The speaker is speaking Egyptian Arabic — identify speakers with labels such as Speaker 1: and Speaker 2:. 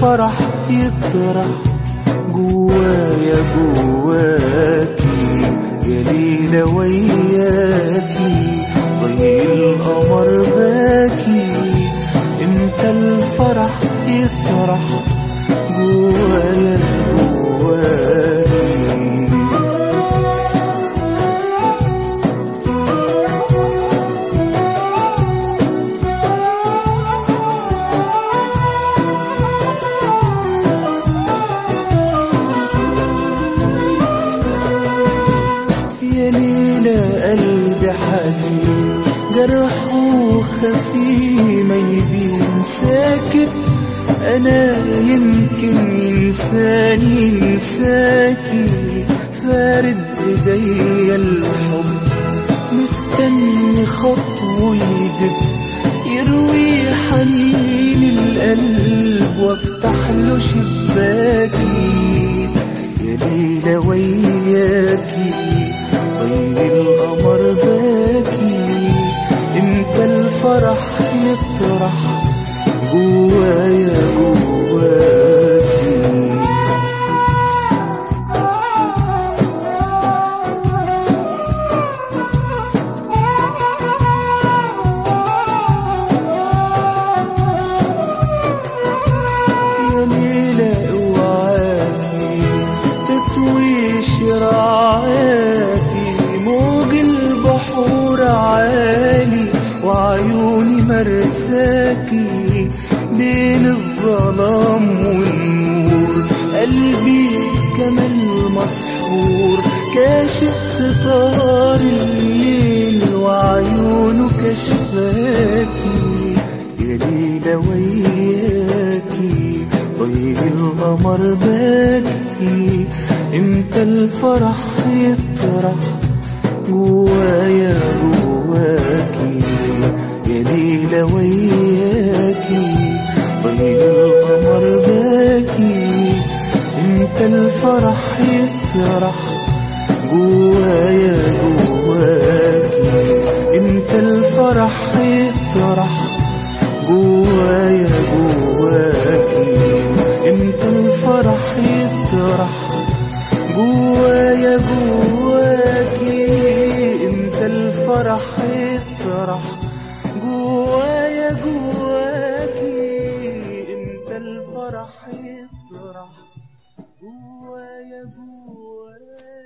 Speaker 1: الفرح يطرح جوايا جواكي يا ليلة وياكي ضي القمر باكي امتى الفرح يطرح جوايا جواكي يا ليلى قلبي حزين جرح وخفي ما يبين ساكت انا يمكن ينساني ينساكي فارد ايديا الحب مستني خطوه يدب يروي حنين القلب وافتح له شباكي يا ليلى وياكي طيب القمر باكي امتى الفرح يطرح جوايا جواكي يا ليلى اوعاكي تطوي شراعاتي موج البحور عالي وعيوني مرساكي بين الظلام والنور قلبي كمال مسحور كاشف ستار الليل وعيونه كشفاكي يا ليلى وياكي طيب القمر باكي امتى الفرح يطرح جوايا جواكي يا ليلى وياكي طيب القمر باكي امتى الفرح يطرح جوايا جواكي امتى الفرح يطرح جوايا جواكي امتى الفرح يطرح جوايا جواكي امتى الفرح يطرح جوايا جواكي امتى الفرح يطرح جوايا جواكي